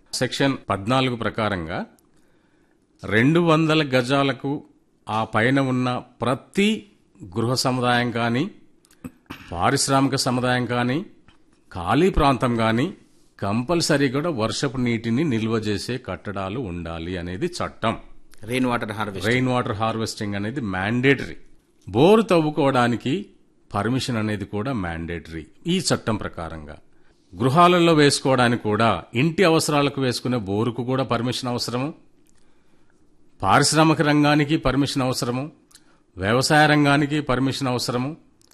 section పద్నాలుగు ప్రకారంగా రెండు వందల గజాలకు ఆ పైన ఉన్న ప్రతి గృహ సముదాయం కానీ పారిశ్రామిక సముదాయం కానీ ఖాళీ ప్రాంతం కానీ కంపల్సరీ కూడా వర్షపు నీటిని నిల్వ చేసే కట్టడాలు ఉండాలి అనేది చట్టం rain water harvest rain water harvesting అనేది మ్యాండేటరీ బోరు తవ్వుకోవడానికి పర్మిషన్ అనేది కూడా మ్యాండేటరీ ఈ చట్టం ప్రకారంగా గృహాలలో వేసుకోవడానికి కూడా ఇంటి అవసరాలకు వేసుకునే బోరుకు కూడా పర్మిషన్ అవసరము పారిశ్రామిక రంగానికి పర్మిషన్ అవసరము వ్యవసాయ రంగానికి పర్మిషన్ అవసరము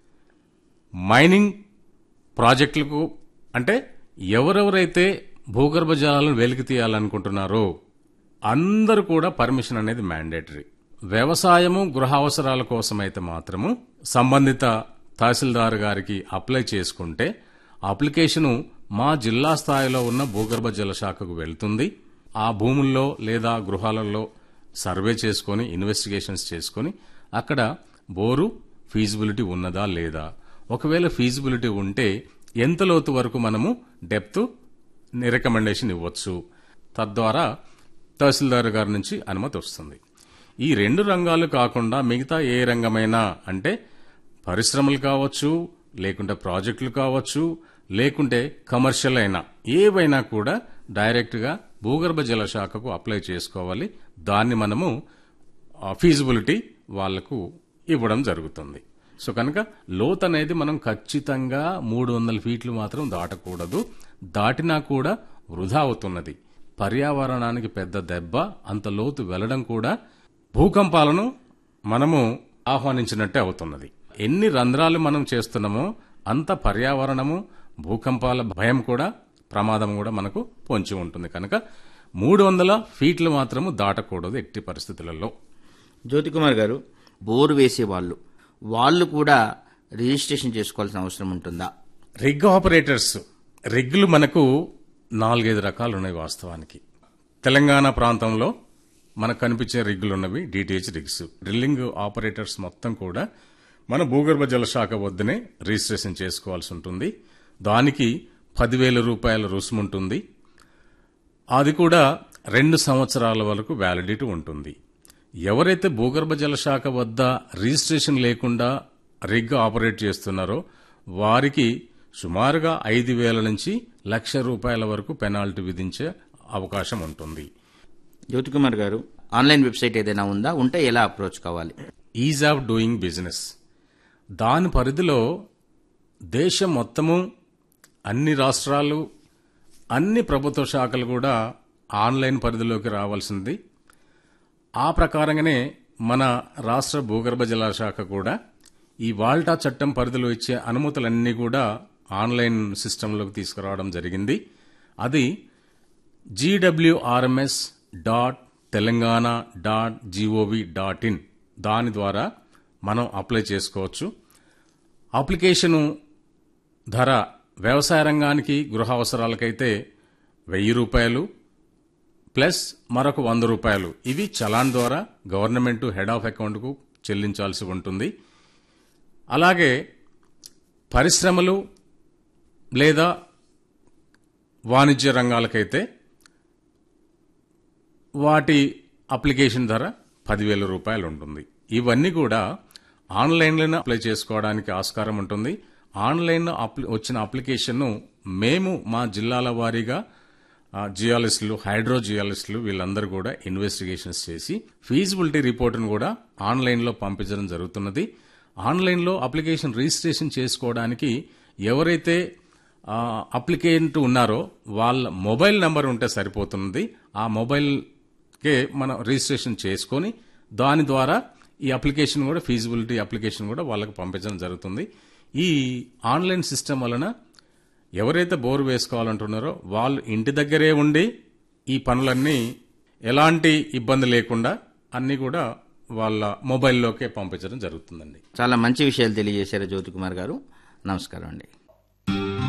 మైనింగ్ ప్రాజెక్టులకు అంటే ఎవరెవరైతే భూగర్భ జలాలను వెలికి తీయాలనుకుంటున్నారో అందరూ కూడా పర్మిషన్ అనేది మ్యాండేటరీ వ్యవసాయము గృహ అవసరాల కోసమైతే మాత్రము సంబంధిత తహసీల్దార్ గారికి అప్లై చేసుకుంటే అప్లికేషను మా జిల్లా స్థాయిలో ఉన్న భూగర్భ జల శాఖకు వెళ్తుంది ఆ భూముల్లో లేదా గృహాలలో సర్వే చేసుకొని ఇన్వెస్టిగేషన్స్ చేసుకొని అక్కడ బోరు ఫీజిబిలిటీ ఉన్నదా లేదా ఒకవేళ ఫీజిబిలిటీ ఉంటే ఎంత లోతు వరకు మనము డెప్త్ రికమెండేషన్ ఇవ్వచ్చు తద్వారా తహసీల్దార్ గారి నుంచి అనుమతి వస్తుంది ఈ రెండు రంగాలు కాకుండా మిగతా ఏ రంగమైనా అంటే పరిశ్రమలు కావచ్చు లేకుంటే ప్రాజెక్టులు కావచ్చు లేకుంటే కమర్షియల్ అయినా ఏవైనా కూడా డైరెక్ట్గా భూగర్భ జల శాఖకు అప్లై చేసుకోవాలి దాన్ని మనము ఫీజిబిలిటీ వాళ్లకు ఇవ్వడం జరుగుతుంది సో కనుక లోత్ అనేది మనం ఖచ్చితంగా మూడు వందల ఫీట్లు మాత్రం దాటకూడదు దాటినా కూడా వృధా అవుతున్నది పర్యావరణానికి పెద్ద దెబ్బ అంత లోతు వెళ్లడం కూడా భూకంపాలను మనము ఆహ్వానించినట్టే అవుతున్నది ఎన్ని రంధ్రాలు మనం చేస్తున్నామో అంత పర్యావరణము భూకంపాల భయం కూడా ప్రమాదం కూడా మనకు పొంచి ఉంటుంది కనుక మూడు వందల ఫీట్లు మాత్రము దాటకూడదు ఎట్టి పరిస్థితులలో జ్యోతికుమార్ గారు బోరు వేసే వాళ్ళు వాళ్ళు కూడా రిజిస్ట్రేషన్ చేసుకోవాల్సిన అవసరం ఉంటుందా రిగ్ ఆపరేటర్స్ రిగ్లు మనకు నాలుగైదు రకాలు ఉన్నాయి వాస్తవానికి తెలంగాణ ప్రాంతంలో మనకు కనిపించే రిగ్గులు ఉన్నవి డిటిహెచ్ రిగ్స్ డ్రిల్లింగ్ ఆపరేటర్స్ మొత్తం కూడా మన భూగర్భ జల శాఖ వద్దనే రిజిస్ట్రేషన్ చేసుకోవాల్సి ఉంటుంది దానికి పదివేల రూపాయల రుసుము ఉంటుంది అది కూడా రెండు సంవత్సరాల వరకు వ్యాలిడిటీ ఉంటుంది ఎవరైతే భూగర్భ జల శాఖ వద్ద రిజిస్ట్రేషన్ లేకుండా రిగ్ ఆపరేట్ చేస్తున్నారో వారికి సుమారుగా ఐదు వేల నుంచి లక్ష రూపాయల వరకు పెనాల్టీ విధించే అవకాశం ఉంటుంది జ్యోతికుమార్ గారు ఆన్లైన్ వెబ్సైట్ ఏదైనా ఉందా ఉంటే ఎలా అప్రోచ్ కావాలి ఈజ్ ఆఫ్ డూయింగ్ బిజినెస్ దాని పరిధిలో దేశం మొత్తము అన్ని రాష్ట్రాలు అన్ని ప్రభుత్వ శాఖలు కూడా ఆన్లైన్ పరిధిలోకి రావాల్సింది ఆ ప్రకారంగానే మన రాష్ట్ర భూగర్భ జల శాఖ కూడా ఈ వాల్టా చట్టం పరిధిలో ఇచ్చే అనుమతులన్నీ కూడా ఆన్లైన్ సిస్టంలోకి తీసుకురావడం జరిగింది అది GWRMS dot Telangana dot G O V dot in దాని ద్వారా మనం అప్లై చేసుకోవచ్చు అప్లికేషను ధర వ్యవసాయ రంగానికి గృహ అవసరాలకైతే వెయ్యి రూపాయలు ప్లస్ మరొక వంద రూపాయలు ఇవి చలాన్ ద్వారా గవర్నమెంట్ హెడ్ ఆఫ్ అకౌంట్కు చెల్లించాల్సి ఉంటుంది అలాగే పరిశ్రమలు లేదా వాణిజ్య రంగాలకైతే వాటి అప్లికేషన్ ధర పదివేల రూపాయలు ఉంటుంది ఇవన్నీ కూడా ఆన్లైన్లోనే అప్లై చేసుకోవడానికి ఆస్కారం ఉంటుంది ఆన్లైన్లో అప్లి వచ్చిన అప్లికేషన్ను మేము మా జిల్లాల వారీగా ఆ, జియాలజిస్టులు హైడ్రో జియాలజిస్టులు వీళ్ళందరూ కూడా ఇన్వెస్టిగేషన్స్ చేసి ఫీజిబిలిటీ రిపోర్టును కూడా ఆన్లైన్లో పంపించడం జరుగుతున్నది ఆన్లైన్లో అప్లికేషన్ రిజిస్ట్రేషన్ చేసుకోవడానికి ఎవరైతే ఆ, అప్లికెంట్ ఉన్నారో వాళ్ళ మొబైల్ నెంబర్ ఉంటే సరిపోతుంది ఆ మొబైల్కే మనం రిజిస్ట్రేషన్ చేసుకొని దాని ద్వారా ఈ అప్లికేషన్ కూడా ఫీజిబిలిటీ అప్లికేషన్ కూడా వాళ్ళకి పంపించడం జరుగుతుంది ఈ ఆన్లైన్ సిస్టమ్ వలన ఎవరైతే బోర్ వేసుకోవాలంటున్నారో వాళ్ళు ఇంటి దగ్గరే ఉండి ఈ పనులన్నీ ఎలాంటి ఇబ్బంది లేకుండా అన్నీ కూడా వాళ్ళ మొబైల్లోకే పంపించడం జరుగుతుందండి చాలా మంచి విషయాలు తెలియజేశారు జ్యోతికుమార్ గారు నమస్కారం అండి